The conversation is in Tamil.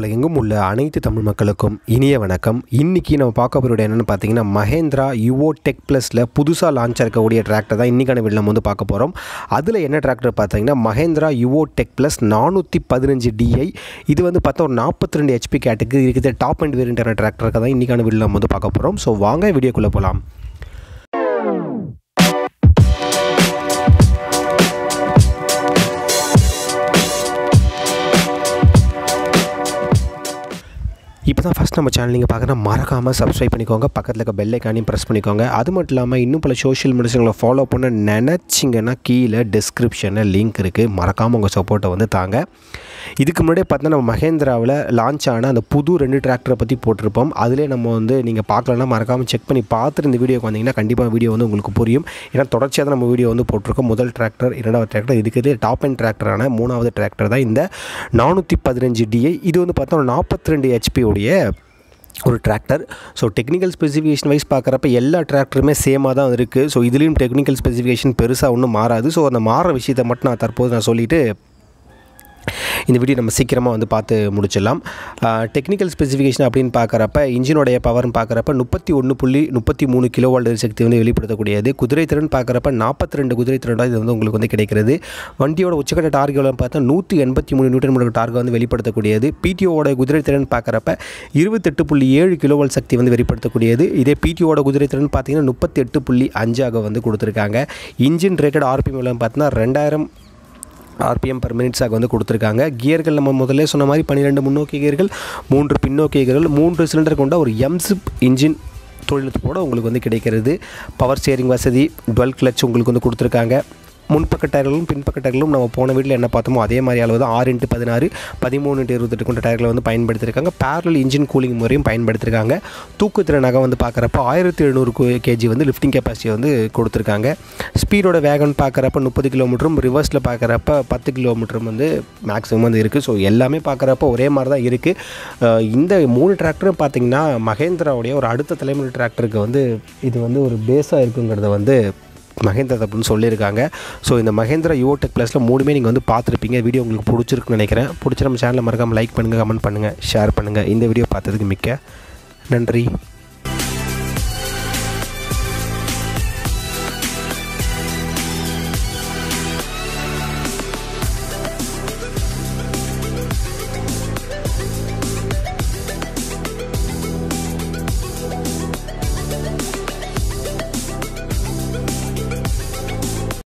உலகெங்கும் உள்ள அனைத்து தமிழ் மக்களுக்கும் இனிய வணக்கம் இன்றைக்கி நம்ம பார்க்க போகிற என்னென்னு பார்த்தீங்கன்னா மஹேந்திரா யுவோ டெக் ப்ளஸில் புதுசாக லான்ச் இருக்கக்கூடிய டிராக்டர் தான் இன்றைக்கான வீடியோ நம்ம வந்து பார்க்க போகிறோம் அதில் என்ன டிராக்டர் பார்த்தீங்கன்னா மஹேந்திரா யுவோ டெக் ப்ளஸ் நானூற்றி பதினஞ்சு டிஐ இது வந்து பார்த்தா ஒரு நாற்பத்தி ரெண்டு ஹெச்பி கேட்டுக்கு இருக்குது டாப் அண்ட் வேரியண்டான டிராக்டருக்கு தான் இன்றைக்கான வீடியோ நம்ம வந்து பார்க்க போகிறோம் ஸோ வாங்க வீடியோக்குள்ளே போகலாம் இப்போ தான் ஃபஸ்ட் நம்ம சேனல் நீங்கள் பார்க்குற மறக்காமல் சப்ஸ்கிரைப் பண்ணிக்கோங்க பக்கத்தில் இருக்க பெல் ஐக்கானையும் ப்ரெஸ் பண்ணிக்கோங்க அது மட்டும் இல்லாமல் இன்னும் பல சோஷியல் மீடியாஸுங்களை ஃபாலோ பண்ண நினச்சிங்கன்னா கீழே டிஸ்கிரிப்ஷனில் லிங்க் இருக்குது மறக்காமல் உங்கள் சப்போர்ட்டை வந்து தாங்க இதுக்கு முன்னாடியே பார்த்தா நம்ம மகேந்திராவில் லான்ச் ஆன அந்த புது ரெண்டு டிராக்டரை பற்றி போட்டிருப்போம் அதிலே நம்ம வந்து நீங்கள் பார்க்கலன்னா மறக்காமல் செக் பண்ணி பார்த்துட்டு இந்த வீடியோக்கு வந்தீங்கன்னா கண்டிப்பாக வீடியோ வந்து உங்களுக்கு புரியும் ஏன்னா தொடர்ச்சியாக தான் நம்ம வீடியோ வந்து போட்டிருக்கோம் முதல் டிராக்டர் இரண்டாவது டிராக்டர் இருக்கிறது டாப் அண்ட் டிராக்டரான மூணாவது டிராக்டர் தான் இந்த நானூற்றி பதினஞ்சு டிஐ இது வந்து பார்த்தா நாற்பத்தி ரெண்டு ஹெச்பி உடைய ஒரு tractor so technical specification wise பார்க்குறப்ப எல்லா டிராக்டருமே சேமாக தான் இருக்குது ஸோ இதுலேயும் டெக்னிக்கல் ஸ்பெசிஃபிகேஷன் பெருசாக ஒன்றும் மாறாது ஸோ அந்த மாற விஷயத்தை மட்டும் நான் தற்போது நான் சொல்லிவிட்டு இந்த வீடியோ நம்ம சீக்கிரமாக வந்து பார்த்து முடிச்சிடலாம் டெக்னிக்கல் ஸ்பெசிஃபிகேஷன் அப்படின்னு பார்க்குறப்ப இன்ஜினோடைய பவர்னு பார்க்குறப்ப முப்பத்தி ஒன்று புள்ளி முப்பத்தி மூணு கிலோ வால்ட் சக்தி வந்து வெளிப்படுத்தக்கூடியது குதிரை திறன் பார்க்குறப்ப நாற்பத்தி ரெண்டு குதிரை திறன் இது வந்து உங்களுக்கு வந்து கிடைக்கிறது வண்டியோட உச்சக்கட்ட டார்கெட் பார்த்தா நூற்றி எண்பத்தி மூணு நியூட்டன் மீட்டர் டார்கெட் வந்து வெளிப்படுத்தக்கூடியது பிடிஓட குதிரை திறன் பார்க்குறப்ப இருபத்தெட்டு புள்ளி ஏழு கிலோவால் சக்தி வந்து வெளிப்படுத்தக்கூடியது இதே பிடிஓட குதிரை திறன் பார்த்தீங்கன்னா முப்பத்தி எட்டு புள்ளி அஞ்சாக வந்து கொடுத்துருக்காங்க இன்ஜின் ரேட்டட் ஆர்பிஎம் பார்த்தீங்கன்னா ரெண்டாயிரம் ஆர்பிஎம் பர் மினிட்ஸாக வந்து கொடுத்துருக்காங்க கியர்கள் நம்ம முதல்ல சொன்ன மாதிரி பன்னிரெண்டு முன்னோக்கி கியர்கள் மூன்று பின்னோக்கி கியர்கள் மூன்று சிலிண்டர் கொண்ட ஒரு எம்சிப் இன்ஜின் தொழில்நுட்பத்தோடு உங்களுக்கு வந்து கிடைக்கிறது பவர் ஸ்டேரிங் வசதி டுவெல் கிளச் உங்களுக்கு வந்து கொடுத்துருக்காங்க முன்பக்க டயர்களும் பின்பக்க டயர்களும் நம்ம போன வீட்டில் என்ன பார்த்தோமோ அதே மாதிரி அளவு தான் ஆறு இன்ட்டு பதினாறு பதிமூணு இன்ட்டு இருபத்தெட்டு கொண்ட டயர்களை வந்து பயன்படுத்தியிருக்காங்க பேரல் இன்ஜின் கூலிங் முறையும் பயன்படுத்தியிருக்காங்க தூக்குத்திறனாக வந்து பார்க்குறப்ப ஆயிரத்தி எழுநூறு கேஜி வந்து லிஃப்டிங் கெப்பாசிட்டி வந்து கொடுத்துருக்காங்க ஸ்பீடோட வேகன் பார்க்குறப்ப முப்பது கிலோமீட்டரும் ரிவர்ஸில் பார்க்குறப்ப பத்து கிலோமீட்டரும் வந்து மேக்ஸிமம் வந்து இருக்குது ஸோ எல்லாமே பார்க்குறப்ப ஒரே மாதிரி தான் இருக்குது இந்த மூணு டிராக்டரும் பார்த்திங்கன்னா மகேந்திராவுடைய ஒரு அடுத்த தலைமுறை டிராக்டருக்கு வந்து இது வந்து ஒரு பேஸாக இருக்குங்கிறத வந்து மகேந்திரா அப்படின்னு சொல்லியிருக்காங்க ஸோ இந்த மகேந்திரா யுவோடெக் ப்ளஸில் மூணுமே நீங்கள் வந்து பார்த்துருப்பீங்க வீடியோ உங்களுக்கு பிடிச்சிருக்குன்னு நினைக்கிறேன் பிடிச்ச நம்ம சேனலில் மறக்காமல் லைக் பண்ணுங்கள் கமெண்ட் பண்ணுங்கள் ஷேர் பண்ணுங்கள் இந்த வீடியோ பார்த்ததுக்கு மிக்க நன்றி